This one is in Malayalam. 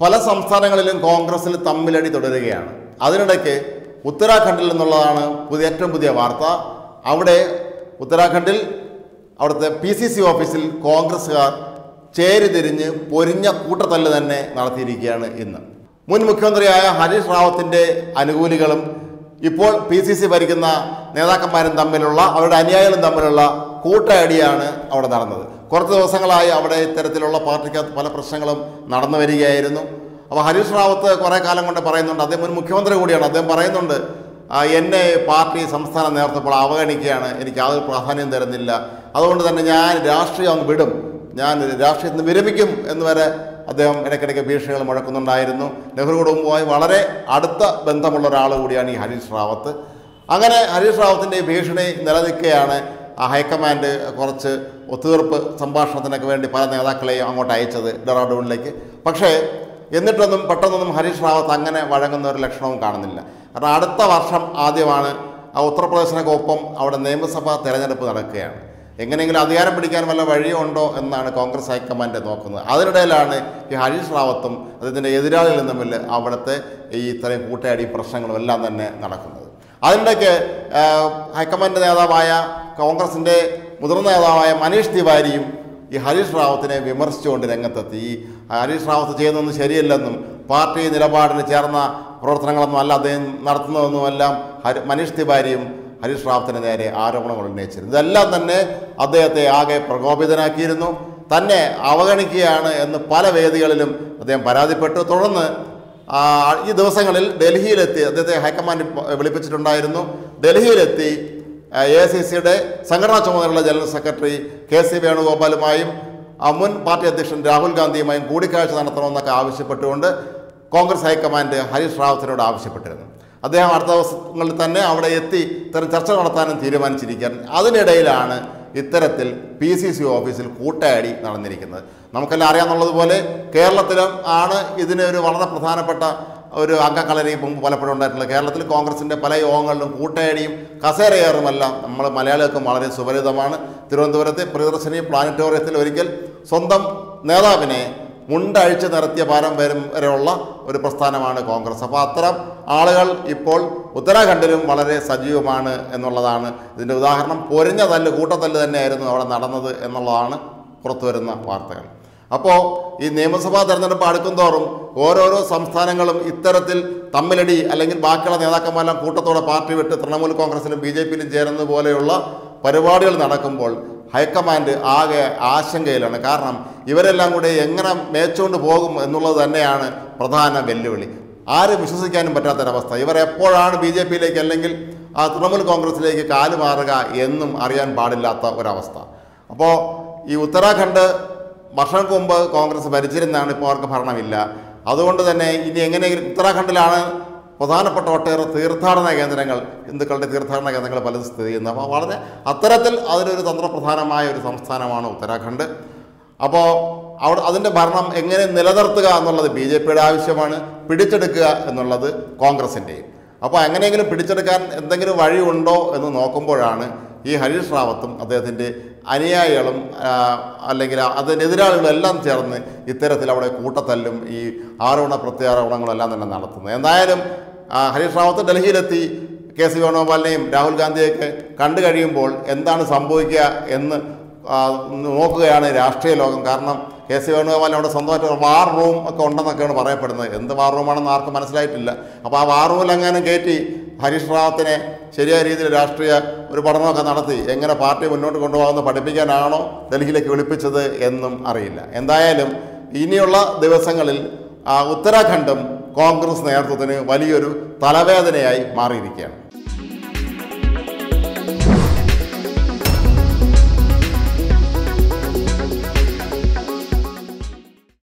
പല സംസ്ഥാനങ്ങളിലും കോൺഗ്രസിൽ തമ്മിലടി തുടരുകയാണ് അതിനിടയ്ക്ക് ഉത്തരാഖണ്ഡിൽ നിന്നുള്ളതാണ് പുതിയ ഏറ്റവും പുതിയ വാർത്ത അവിടെ ഉത്തരാഖണ്ഡിൽ അവിടുത്തെ പി സി സി ഓഫീസിൽ കോൺഗ്രസ്സുകാർ ചേരിതിരിഞ്ഞ് പൊരിഞ്ഞ കൂട്ടത്തല്ല് തന്നെ നടത്തിയിരിക്കുകയാണ് ഇന്ന് മുൻ മുഖ്യമന്ത്രിയായ ഹരീഷ് റാവത്തിൻ്റെ അനുകൂലികളും ഇപ്പോൾ പി സി സി ഭരിക്കുന്ന നേതാക്കന്മാരും തമ്മിലുള്ള അവരുടെ അനുയായികളും തമ്മിലുള്ള കൂട്ടയടിയാണ് അവിടെ നടന്നത് കുറച്ച് ദിവസങ്ങളായി അവിടെ ഇത്തരത്തിലുള്ള പാർട്ടിക്കകത്ത് പല പ്രശ്നങ്ങളും നടന്നു വരികയായിരുന്നു അപ്പോൾ ഹരീഷ് റാവത്ത് കുറേ കാലം കൊണ്ട് പറയുന്നുണ്ട് അദ്ദേഹം മുൻ മുഖ്യമന്ത്രി കൂടിയാണ് അദ്ദേഹം പറയുന്നുണ്ട് ആ, എന്നെ പാർട്ടി സംസ്ഥാന നേതൃത്വം അവഗണിക്കുകയാണ് എനിക്ക് യാതൊരു പ്രാധാന്യം തരുന്നില്ല അതുകൊണ്ട് തന്നെ ഞാൻ രാഷ്ട്രീയം അങ്ങ് വിടും ഞാൻ രാഷ്ട്രീയത്തിൽ നിന്ന് വിരമിക്കും എന്ന് വരെ അദ്ദേഹം ഇടയ്ക്കിടയ്ക്ക് ഭീഷണികൾ മുഴക്കുന്നുണ്ടായിരുന്നു നെഹ്റു കുടുംബവുമായി വളരെ അടുത്ത ബന്ധമുള്ള ഒരാൾ കൂടിയാണ് ഈ ഹരീഷ് റാവത്ത് അങ്ങനെ ഹരീഷ് റാവത്തിൻ്റെ ഈ ഭീഷണി നിലനിൽക്കുകയാണ് ആ ഹൈക്കമാൻഡ് കുറച്ച് ഒത്തുതീർപ്പ് സംഭാഷണത്തിനൊക്കെ വേണ്ടി പല നേതാക്കളെയും അങ്ങോട്ട് അയച്ചത് ഡെറാഡൂണിലേക്ക് പക്ഷേ എന്നിട്ടൊന്നും പെട്ടെന്നൊന്നും ഹരീഷ് റാവത്ത് അങ്ങനെ വഴങ്ങുന്ന ഒരു ലക്ഷണവും കാണുന്നില്ല കാരണം അടുത്ത വർഷം ആദ്യമാണ് ആ ഉത്തർപ്രദേശിനൊക്കെ ഒപ്പം അവിടെ നിയമസഭാ തെരഞ്ഞെടുപ്പ് നടക്കുകയാണ് എങ്ങനെയെങ്കിലും അധികാരം പിടിക്കാൻ വല്ല വഴിയുണ്ടോ എന്നാണ് കോൺഗ്രസ് ഹൈക്കമാൻഡ് നോക്കുന്നത് അതിനിടയിലാണ് ഈ ഹരീഷ് റാവത്തും അദ്ദേഹത്തിൻ്റെ എതിരാളികളും തമ്മിൽ അവിടുത്തെ ഈ ഇത്രയും കൂട്ടയടി പ്രശ്നങ്ങളും എല്ലാം തന്നെ നടക്കുന്നത് അതിനിടയ്ക്ക് ആ, ഹൈക്കമാൻഡ് നേതാവായ കോൺഗ്രസിൻ്റെ മുതിർന്ന നേതാവായ മനീഷ് തിവാരിയും ഈ ഹരീഷ് റാവത്തിനെ വിമർശിച്ചുകൊണ്ട് രംഗത്തെത്തി ഈ ഹരീഷ് റാവത്ത് ചെയ്യുന്നതൊന്നും ശരിയല്ലെന്നും പാർട്ടി നിലപാടിന് ചേർന്ന പ്രവർത്തനങ്ങളൊന്നും അല്ല അദ്ദേഹം നടത്തുന്നതൊന്നുമെല്ലാം ഹരി മനീഷ് തിവാരിയും ഹരീഷ് റാവത്തിന് നേരെ ആരോപണങ്ങൾ ഉന്നയിച്ചിരുന്നു ഇതെല്ലാം തന്നെ അദ്ദേഹത്തെ ആകെ പ്രകോപിതനാക്കിയിരുന്നു തന്നെ അവഗണിക്കുകയാണ് എന്ന് പല വേദികളിലും അദ്ദേഹം പരാതിപ്പെട്ടു തുടർന്ന് ആ, ഈ ദിവസങ്ങളിൽ ഡൽഹിയിലെത്തി അദ്ദേഹത്തെ ഹൈക്കമാൻഡ് പ- വിളിപ്പിച്ചിട്ടുണ്ടായിരുന്നു ഡൽഹിയിലെത്തി എ ഐ സി സിയുടെ സംഘടനാ ചുമതലയുള്ള ജനറൽ സെക്രട്ടറി കെ സി വേണുഗോപാലുമായും ആ, മുൻ പാർട്ടി അധ്യക്ഷൻ രാഹുൽ ഗാന്ധിയുമായും കൂടിക്കാഴ്ച നടത്തണമെന്നൊക്കെ ആവശ്യപ്പെട്ടുകൊണ്ട് കോൺഗ്രസ് ഹൈക്കമാൻഡ് ഹരീഷ് റാവത്തിനോട് ആവശ്യപ്പെട്ടിരുന്നു അദ്ദേഹം അടുത്ത ദിവസങ്ങളിൽ തന്നെ അവിടെ എത്തി ഇത്തരം ചർച്ച നടത്താനും തീരുമാനിച്ചിരിക്കാൻ അതിനിടയിലാണ് ഇത്തരത്തിൽ പി സി സി ഓഫീസിൽ കൂട്ടയടി നടന്നിരിക്കുന്നത് നമുക്കെല്ലാം അറിയാമെന്നുള്ളതുപോലെ കേരളത്തിലും ആണ് ഇതിന് ഒരു വളരെ പ്രധാനപ്പെട്ട ഒരു അംഗക്കളരി മുമ്പ് പലപ്പോഴും ഉണ്ടായിട്ടുള്ളത് കേരളത്തിൽ കോൺഗ്രസിൻ്റെ പല യോഗങ്ങളിലും കൂട്ടയടിയും കസേരയേറുമെല്ലാം നമ്മൾ മലയാളികൾക്കും വളരെ സുപരിതമാണ് തിരുവനന്തപുരത്തെ പ്രിയദർശിനി പ്ലാനറ്റോറിയത്തിൽ ഒരിക്കൽ സ്വന്തം നേതാവിനെ മുണ്ടഴിച്ച് നിർത്തിയ പാരമ്പര്യം വരെയുള്ള ഒരു പ്രസ്ഥാനമാണ് കോൺഗ്രസ് അപ്പോൾ അത്തരം ആളുകൾ ഇപ്പോൾ ഉത്തരാഖണ്ഡിലും വളരെ സജീവമാണ് എന്നുള്ളതാണ് ഇതിൻ്റെ ഉദാഹരണം പൊരിഞ്ഞ തല്ല് കൂട്ടത്തല്ല് തന്നെയായിരുന്നു അവിടെ നടന്നത് എന്നുള്ളതാണ് പുറത്തു വരുന്ന വാർത്തകൾ അപ്പോൾ ഈ നിയമസഭാ തെരഞ്ഞെടുപ്പ് അടുക്കും തോറും ഓരോരോ സംസ്ഥാനങ്ങളും ഇത്തരത്തിൽ തമ്മിലടി അല്ലെങ്കിൽ ബാക്കിയുള്ള നേതാക്കന്മാരെല്ലാം കൂട്ടത്തോടെ പാർട്ടി വിട്ട് തൃണമൂൽ കോൺഗ്രസിലും ബി ജെ പിയിലും ചേരുന്നത് പോലെയുള്ള പരിപാടികൾ നടക്കുമ്പോൾ ഹൈക്കമാൻഡ് ആകെ ആശങ്കയിലാണ് കാരണം ഇവരെല്ലാം കൂടി എങ്ങനെ മേച്ചുകൊണ്ട് പോകും എന്നുള്ളത് തന്നെയാണ് പ്രധാന വെല്ലുവിളി ആരും വിശ്വസിക്കാനും പറ്റാത്തൊരവസ്ഥ ഇവർ എപ്പോഴാണ് ബി ജെ പിയിലേക്ക് അല്ലെങ്കിൽ ആ തൃണമൂൽ കോൺഗ്രസിലേക്ക് കാലുമാറുക എന്നും അറിയാൻ പാടില്ലാത്ത ഒരവസ്ഥ അപ്പോൾ ഈ ഉത്തരാഖണ്ഡ് വർഷങ്ങൾക്ക് മുമ്പ് കോൺഗ്രസ് ഭരിച്ചിരുന്നതാണ് ഇപ്പോൾ അവർക്ക് ഭരണമില്ല അതുകൊണ്ട് തന്നെ ഇനി എങ്ങനെയെങ്കിലും ഉത്തരാഖണ്ഡിലാണ് പ്രധാനപ്പെട്ട ഒട്ടേറെ തീർത്ഥാടന കേന്ദ്രങ്ങൾ ഹിന്ദുക്കളുടെ തീർത്ഥാടന കേന്ദ്രങ്ങൾ പലതും സ്ഥിതി ചെയ്യുന്നത് അപ്പോൾ വളരെ അത്തരത്തിൽ അതിനൊരു തന്ത്രപ്രധാനമായ ഒരു സംസ്ഥാനമാണ് ഉത്തരാഖണ്ഡ് അപ്പോൾ അവിടെ അതിൻ്റെ ഭരണം എങ്ങനെ നിലനിർത്തുക എന്നുള്ളത് ബി ജെ പിയുടെ ആവശ്യമാണ് പിടിച്ചെടുക്കുക എന്നുള്ളത് കോൺഗ്രസിൻ്റെയും അപ്പോൾ എങ്ങനെയെങ്കിലും പിടിച്ചെടുക്കാൻ എന്തെങ്കിലും വഴിയുണ്ടോ എന്ന് നോക്കുമ്പോഴാണ് ഈ ഹരീഷ് റാവത്തും അദ്ദേഹത്തിൻ്റെ അനുയായികളും ആ, അല്ലെങ്കിൽ അതിനെതിരാളികളും എല്ലാം ചേർന്ന് ഇത്തരത്തിൽ അവിടെ കൂട്ടത്തല്ലും ഈ ആരോപണ പ്രത്യാരോപണങ്ങളും എല്ലാം തന്നെ നടത്തുന്നത് എന്തായാലും ആ, ഹരീഷ് റാവത്ത് ഡൽഹിയിലെത്തി കെ സി വേണുഗോപാലിനെയും രാഹുൽ ഗാന്ധിയൊക്കെ കണ്ടു കഴിയുമ്പോൾ എന്താണ് സംഭവിക്കുക എന്ന് ആ, നോക്കുകയാണ് രാഷ്ട്രീയ ലോകം കാരണം കെ സി വേണുഗോപാൽ അവിടെ സ്വന്തമായിട്ട് ഒരു വാർ റൂം ഒക്കെ ഉണ്ടെന്നൊക്കെയാണ് പറയപ്പെടുന്നത് എന്ത് വാർ റൂമാണെന്ന് ആർക്കും മനസ്സിലായിട്ടില്ല അപ്പോൾ ആ വാർ റൂമിൽ എങ്ങാനും കയറ്റി ഹരീഷ് റാവത്തിനെ ശരിയായ രീതിയിൽ രാഷ്ട്രീയ ഒരു പഠനമൊക്കെ നടത്തി എങ്ങനെ പാർട്ടി മുന്നോട്ട് കൊണ്ടുപോകുന്നത് പഠിപ്പിക്കാനാണോ ഡൽഹിയിലേക്ക് വിളിപ്പിച്ചത് എന്നും അറിയില്ല എന്തായാലും ഇനിയുള്ള ദിവസങ്ങളിൽ ആ, ഉത്തരാഖണ്ഡും കോൺഗ്രസ് നേതൃത്വത്തിന് വലിയൊരു തലവേദനയായി മാറിയിരിക്കുകയാണ്